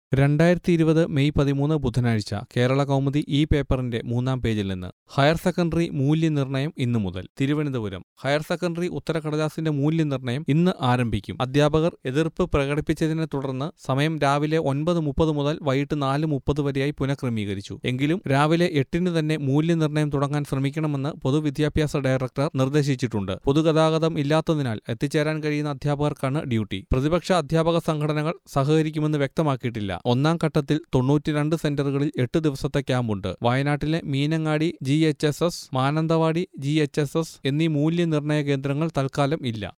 രണ്ടായിരത്തി ഇരുപത് മെയ് പതിമൂന്ന് ബുധനാഴ്ച കേരള കൗമുദി ഈ പേപ്പറിന്റെ മൂന്നാം പേജിൽ നിന്ന് ഹയർ സെക്കൻഡറി മൂല്യനിർണ്ണയം ഇന്നു മുതൽ തിരുവനന്തപുരം ഹയർ സെക്കൻഡറി ഉത്തരക്കടലാസിന്റെ മൂല്യനിർണ്ണയം ഇന്ന് ആരംഭിക്കും അധ്യാപകർ എതിർപ്പ് പ്രകടിപ്പിച്ചതിനെ തുടർന്ന് സമയം രാവിലെ ഒൻപത് മുപ്പത് മുതൽ വൈകിട്ട് നാല് മുപ്പത് വരെയായി പുനഃക്രമീകരിച്ചു എങ്കിലും രാവിലെ എട്ടിന് തന്നെ മൂല്യനിർണ്ണയം തുടങ്ങാൻ ശ്രമിക്കണമെന്ന് പൊതുവിദ്യാഭ്യാസ ഡയറക്ടർ നിർദ്ദേശിച്ചിട്ടുണ്ട് പൊതുഗതാഗതം ഇല്ലാത്തതിനാൽ എത്തിച്ചേരാൻ കഴിയുന്ന അധ്യാപകർക്കാണ് ഡ്യൂട്ടി പ്രതിപക്ഷ അധ്യാപക സംഘടനകൾ സഹകരിക്കുമെന്ന് വ്യക്തമാക്കിയിട്ടില്ല ഒന്നാം ഘട്ടത്തിൽ തൊണ്ണൂറ്റിരണ്ട് സെന്ററുകളിൽ എട്ട് ദിവസത്തെ ക്യാമ്പുണ്ട് വയനാട്ടിലെ Meenangadi G H S S Mananthavady G H S S എന്നീ മൂല്യനിർണ്ണയ കേന്ദ്രങ്ങൾ തൽക്കാലം ഇല്ല